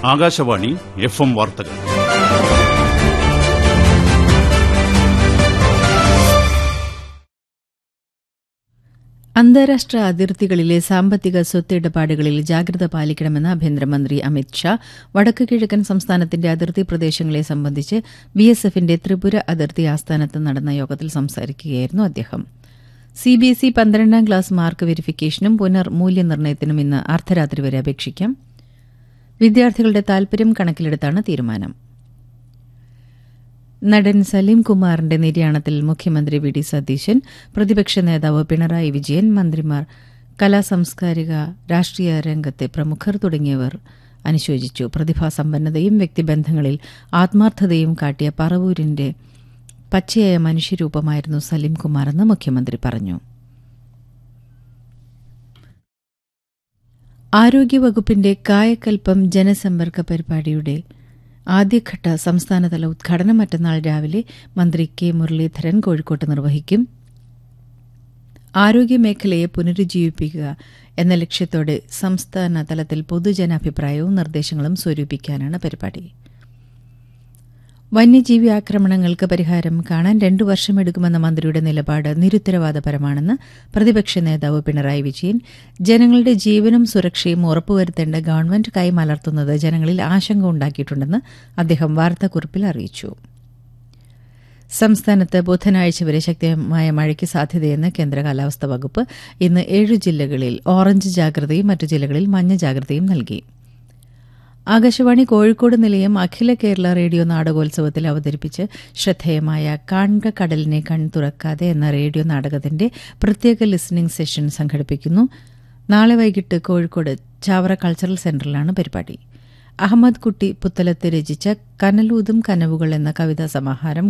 Akashvani F M വാർത്തകൾ അന്താരാഷ്ട്ര അതിർത്തികളിലെ സാമ്പത്തിക സ്വത്ത് ഇടപാടുകളിൽ ജാഗ്രത പാലിക്കണമെന്ന് ആഭ്യന്തരമന്ത്രി അമിത് ഷാ വടക്ക് കിഴക്കൻ സംസ്ഥാനത്തിന്റെ അതിർത്തി പ്രദേശങ്ങളെ സംബന്ധിച്ച് ബിഎസ്എഫിന്റെ ത്രിപുര അതിർത്തി ആസ്ഥാനത്ത് നടന്ന യോഗത്തിൽ സംസാരിക്കുകയായിരുന്നു അദ്ദേഹം സിബിഎസ്ഇ പന്ത്രണ്ടാം ക്ലാസ് മാർക്ക് വെരിഫിക്കേഷനും പുനർ മൂല്യനിർണ്ണയത്തിനും ഇന്ന് അർദ്ധരാത്രി വരെ അപേക്ഷിക്കാം വിദ്യാർത്ഥികളുടെ താൽപര്യം കണക്കിലെടുത്താണ് തീരുമാനം നടൻ സലീം കുമാറിന്റെ നിര്യാണത്തിൽ മുഖ്യമന്ത്രി വി ഡി സതീശൻ പ്രതിപക്ഷ നേതാവ് പിണറായി വിജയൻ മന്ത്രിമാർ കലാസാംസ്കാരിക രാഷ്ട്രീയ രംഗത്തെ പ്രമുഖർ തുടങ്ങിയവർ അനുശോചിച്ചു പ്രതിഭാസമ്പന്നതയും വ്യക്തിബന്ധങ്ങളിൽ ആത്മാർത്ഥതയും കാട്ടിയ പറവൂരിന്റെ പച്ചയായ മനുഷ്യരൂപമായിരുന്നു സലീം കുമാറെന്ന് മുഖ്യമന്ത്രി പറഞ്ഞു ആരോഗ്യവകുപ്പിന്റെ കായക്കൽപ്പം ജനസമ്പർക്ക പരിപാടിയുടെ ആദ്യഘട്ട സംസ്ഥാനതല ഉദ്ഘാടനം മറ്റന്നാൾ രാവിലെ മന്ത്രി കെ മുരളീധരൻ കോഴിക്കോട്ട് നിർവഹിക്കും ആരോഗ്യമേഖലയെ പുനരുജ്ജീവിപ്പിക്കുക എന്ന ലക്ഷ്യത്തോടെ സംസ്ഥാന തലത്തിൽ പൊതുജനാഭിപ്രായവും നിർദ്ദേശങ്ങളും സ്വരൂപിക്കാനാണ് പരിപാടി വന്യജീവി ആക്രമണങ്ങൾക്ക് പരിഹാരം കാണാൻ രണ്ടു വർഷമെടുക്കുമെന്ന മന്ത്രിയുടെ നിലപാട് നിരുത്തരവാദപരമാണെന്ന് പ്രതിപക്ഷ നേതാവ് പിണറായി വിജയൻ ജനങ്ങളുടെ ജീവനും സുരക്ഷയും ഉറപ്പുവരുത്തേണ്ട ഗവൺമെന്റ് കൈമലർത്തുന്നത് ജനങ്ങളിൽ ആശങ്ക ഉണ്ടാക്കിയിട്ടുണ്ടെന്ന് അദ്ദേഹം വാർത്താക്കുറിപ്പിൽ അറിയിച്ചു സംസ്ഥാനത്ത് ബുധനാഴ്ച വരെ ശക്തമായ മഴയ്ക്ക് സാധ്യതയെന്ന് കേന്ദ്ര കാലാവസ്ഥാ വകുപ്പ് ഇന്ന് ഏഴു ജില്ലകളിൽ ഓറഞ്ച് ജാഗ്രതയും മറ്റു ജില്ലകളിൽ മഞ്ഞ ജാഗ്രതയും നൽകി ആകാശവാണി കോഴിക്കോട് നിലയം അഖില കേരള റേഡിയോ നാടകോത്സവത്തിൽ അവതരിപ്പിച്ച് ശ്രദ്ധേയമായ കാൺക കടലിനെ കൺ തുറക്കാതെ എന്ന റേഡിയോ നാടകത്തിന്റെ പ്രത്യേക ലിസണിംഗ് സെഷൻ സംഘടിപ്പിക്കുന്നു നാളെ വൈകിട്ട് കോഴിക്കോട് ചാവറ കൾച്ചറൽ സെന്ററിലാണ് പരിപാടി അഹമ്മദ് കുട്ടി പുത്തലത്ത് രചിച്ച കനലൂതും കനവുകൾ എന്ന കവിതാ സമാഹാരം